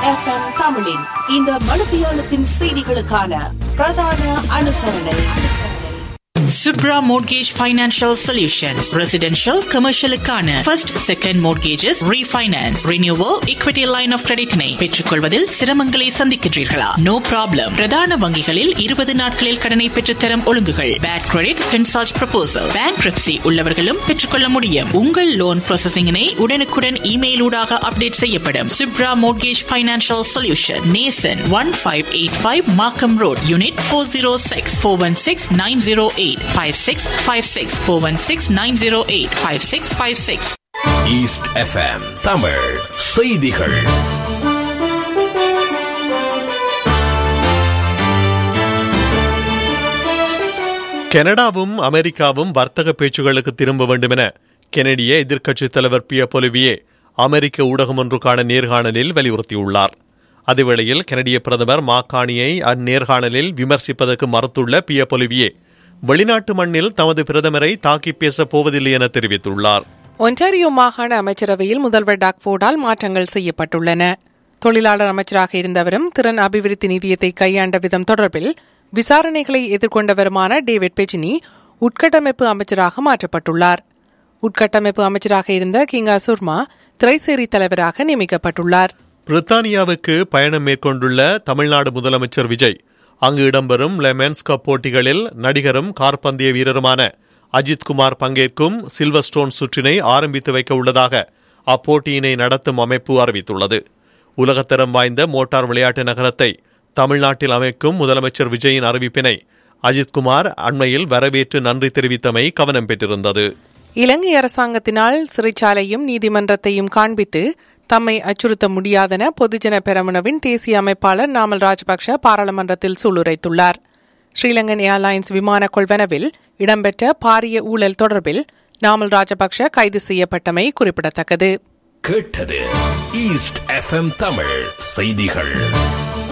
FM தமிழின் இந்த மணித்தியாலத்தின் செய்திகளுக்கான பிரதான அனுசரணை Subra Mortgage Financial Solutions. Residential, commercial-க்கான first, second mortgages, refinance, renewal, equity line of credit-னை பெற்றுக்கொள்வதில் சிரமங்களை சந்திக்கின்றீர்களா? No problem. பிரதான வங்கிகளில் 20 நாட்களில் கடனை பெற்றுத்தரும் ஒழுங்குகள். Bad credit, consult proposal. Bankruptcy உள்ளவர்களும் பெற்றுக்கொள்ள முடியும். உங்கள் லோன் ப்ராசஸிங்கினை உடனுக்குடன் இமெயில் ஊடாக அப்டேட் செய்யப்படும். Subra Mortgage Financial Solution. Nason 1585 Markham Road, Unit 406 416 908 5656 416 908 5656 east FM Tamil செய்திகள் கனடாவும் அமெரிக்காவும் வர்த்தக பேச்சுகளுக்கு திரும்ப வேண்டும் என கெனடிய எதிர்க்கட்சித் தலைவர் பிய பொலிவியே அமெரிக்க ஊடகம் ஒன்றுக்கான நேர்காணலில் வலியுறுத்தியுள்ளார் அதேவேளையில் கெனடிய பிரதமர் மாக்காணியை அந்நேர்காணலில் விமர்சிப்பதற்கு மறுத்துள்ள பிய பொலிவியே வெளிநாட்டு மண்ணில் தமது பிரதமரை தாக்கி பேசப் போவதில்லை என தெரிவித்துள்ளார் ஒன்டாரியோ மாகாண அமைச்சரவையில் முதல்வர் டாக்ஃபோர்டால் மாற்றங்கள் செய்யப்பட்டுள்ளன தொழிலாளர் அமைச்சராக இருந்தவரும் திறன் அபிவிருத்தி நிதியத்தை கையாண்ட விதம் தொடர்பில் விசாரணைகளை எதிர்கொண்டவருமான டேவிட் பெஜினி உட்கட்டமைப்பு அமைச்சராக மாற்றப்பட்டுள்ளார் உட்கட்டமைப்பு அமைச்சராக இருந்த கிங்கா சுர்மா திரைசேரி தலைவராக நியமிக்கப்பட்டுள்ளார் பிரித்தானியாவுக்கு பயணம் மேற்கொண்டுள்ள தமிழ்நாடு முதலமைச்சர் விஜய் அங்கு இடம்பெறும் லெமன்ஸ் கப் போட்டிகளில் நடிகரும் கார்பந்தய வீரருமான அஜித் குமார் பங்கேற்கும் சில்வர் ஸ்டோன் சுற்றினை ஆரம்பித்து வைக்க உள்ளதாக அப்போட்டியினை நடத்தும் அமைப்பு அறிவித்துள்ளது உலகத்தரம் வாய்ந்த மோட்டார் விளையாட்டு நகரத்தை தமிழ்நாட்டில் அமைக்கும் முதலமைச்சர் விஜயின் அறிவிப்பினை அஜித்குமார் அண்மையில் வரவேற்று நன்றி தெரிவித்தமை கவனம் பெற்றிருந்தது இலங்கை அரசாங்கத்தினால் சிறைச்சாலையும் நீதிமன்றத்தையும் காண்பித்து தம்மை அச்சுறுத்த முடியாதென பொதுஜன பெரமுனவின் தேசிய அமைப்பாளர் நாமல் ராஜபக்ஷ பாராளுமன்றத்தில் சூளுரைத்துள்ளார் ஸ்ரீலங்கன் ஏர்லைன்ஸ் விமான கொள்வனவில் இடம்பெற்ற பாரிய ஊழல் தொடர்பில் நாமல் ராஜபக்ஷ கைது செய்யப்பட்டமை குறிப்பிடத்தக்கது கேட்டது ஈஸ்ட் எஃப்எம் தமிழ் செய்திகள்